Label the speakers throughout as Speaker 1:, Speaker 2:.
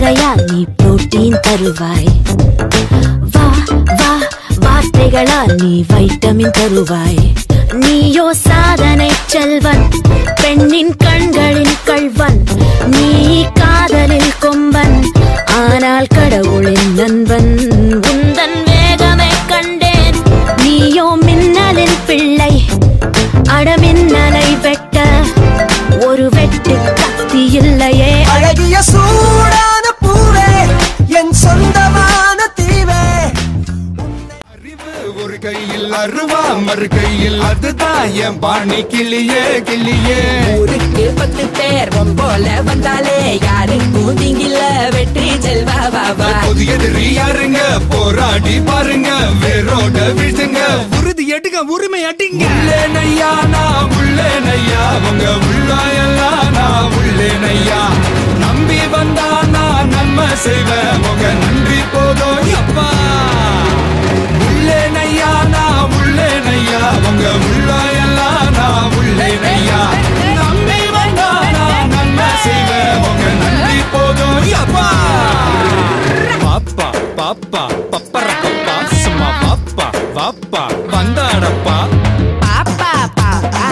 Speaker 1: அக்கறையால் நீ புரோட்டீன் தருவாய் வா வா வார்த்தைகளால் நீ வைட்டமின் தருவாய் நீயோ சாதனை செல்வன் பெண்ணின் கண்களின் கள்வன் நீ காதலில் கொம்பன் ஆனால் கடவுளின் நண்பன் உந்தன் வேகமை கண்டேன் நீயோ மின்னலின் பிள்ளை அடமின்னலை வெட்ட ஒரு வெட்டு கத்தி இல்லையே
Speaker 2: அழகிய சூடான பூவே என் சொந்தமான தீவே
Speaker 3: அறிவு ஒரு கையில் அருவா மறு கையில் அதுதான் என் பாணி கிளியே கிளியே
Speaker 4: ஊருக்கு பத்து பேர் உன் போல வந்தாலே யாருக்கும் தீங்கில்ல வெற்றி செல்வா பாபா
Speaker 3: புதிய யாருங்க போராடி பாருங்க வேரோட வீழ்த்துங்க உறுதி எடுங்க உரிமை அடிங்க உள்ளேனையா நான் உள்ளேனையா உங்க உள்ளாயெல்லாம் நான் உள்ளேனையா நம்பி வந்தா நான் நன்மை செய்வேன் உங்க நன்றி போதும் அப்பா உள்ளேனையா நான் உள்ளேனையா உங்க உள்ளாயெல்லாம் நான் உள்ளேனையா நம்பி வந்தா நான் நன்மை செய்வேன் உங்க நன்றி போதும் அப்பா பாப்பா பாப்பா பப்பர பப்பா சும்மா பாப்பா வாப்பா வந்தாடப்பா
Speaker 4: பாப்பா பாப்பா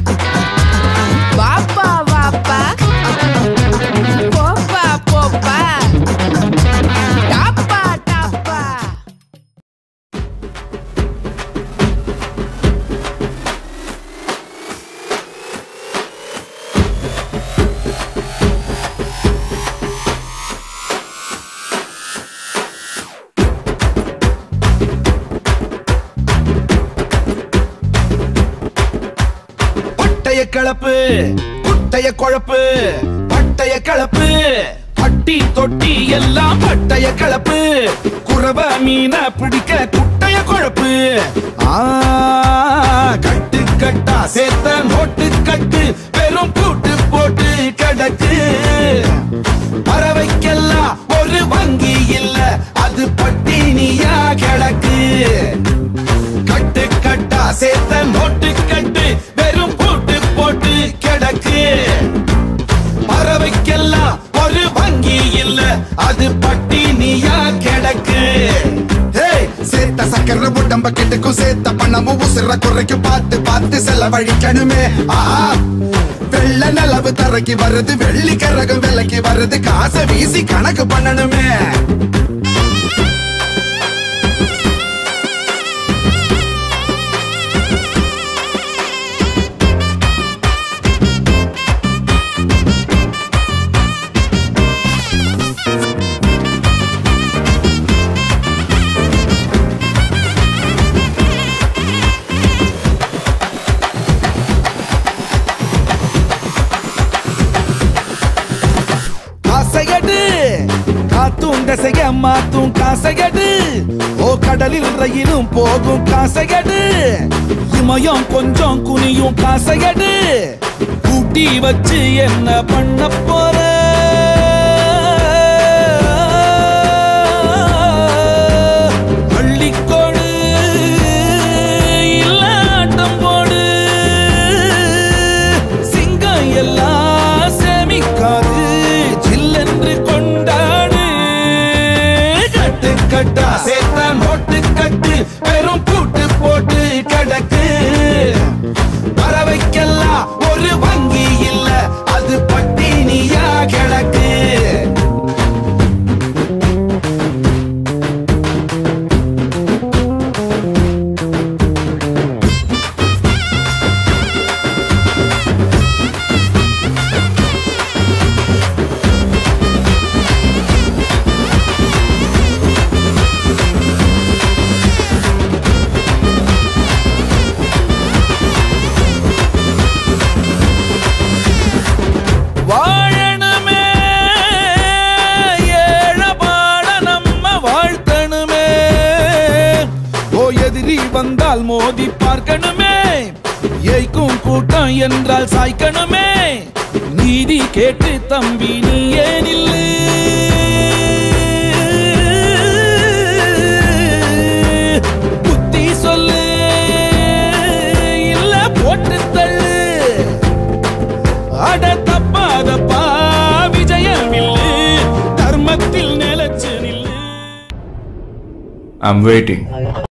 Speaker 4: வாப்பா வாப்பா போப்பா போப்பா டாப்பா டாப்பா
Speaker 3: பட்டைய கலப்பு குட்டைய குழப்பு பட்டைய கலப்பு பட்டி தொட்டி எல்லாம் பட்டைய கலப்பு குறவ மீன பிடிக்க குட்டைய குழப்பு ஆ, கட்டு கட்டா சேர்த்த நோட்டு கட்டு வெறும் கூட்டு போட்டு கிடக்கு பறவைக்கெல்லாம் ஒரு வங்கி இல்ல அது பட்டினியா கிடக்கு கட்டு கட்டா சேர்த்த நோட்டு கட்டு வெறும் போட்டு போட்டு கிடக்கு பறவைக்கெல்லாம் ஒரு வங்கி இல்ல அது பட்டினியா கிடக்கு
Speaker 5: ஏய், சேர்த்த சக்கர உடம்ப கெட்டுக்கும் சேர்த்த பணமும் உசுர குறைக்கு பார்த்து பார்த்து செலவழிக்கணுமே ஆ வெள்ள நிலவு தரைக்கு வருது வெள்ளி கரகம் விலைக்கு வருது காசை வீசி கணக்கு பண்ணணுமே
Speaker 3: காசையடு காத்தும் தசைய மாத்தும் காசையடு ஓ கடலில் ரயிலும் போகும் காசையடு இமயம் கொஞ்சம் குனியும் காசையடு கூட்டி வச்சு என்ன பண்ண போற அள்ளிக்கொடு இல்ல ஆட்டம் போடு சிங்கம் எல்லாம் சேமிக்காது ஜில்லென்று கொண்டாடு கட்டு கட்டா சேர்த்த நோட்டு கட்டு வெறும் பூட்டு போட்டு கிடக்கு பறவைக்கெல்லாம் ஒரு வங்கி இல்ல அது பட்டினியா கிடக்கு வாழணுமே ஏழபாட நம்ம வாழ்த்தணுமே ஓ எதிரி வந்தால் மோதி பார்க்கணுமே ஏய்க்கும் கூட்டம் என்றால் சாய்க்கணுமே நீதி கேட்டு தம்பி நீ ஏனில்லு புத்தி சொல்லு இல்ல போட்டு தள்ளு அட தப்பாதப்பா விஜயமில்லு தர்மத்தை ஐம் வெயிட்டிங்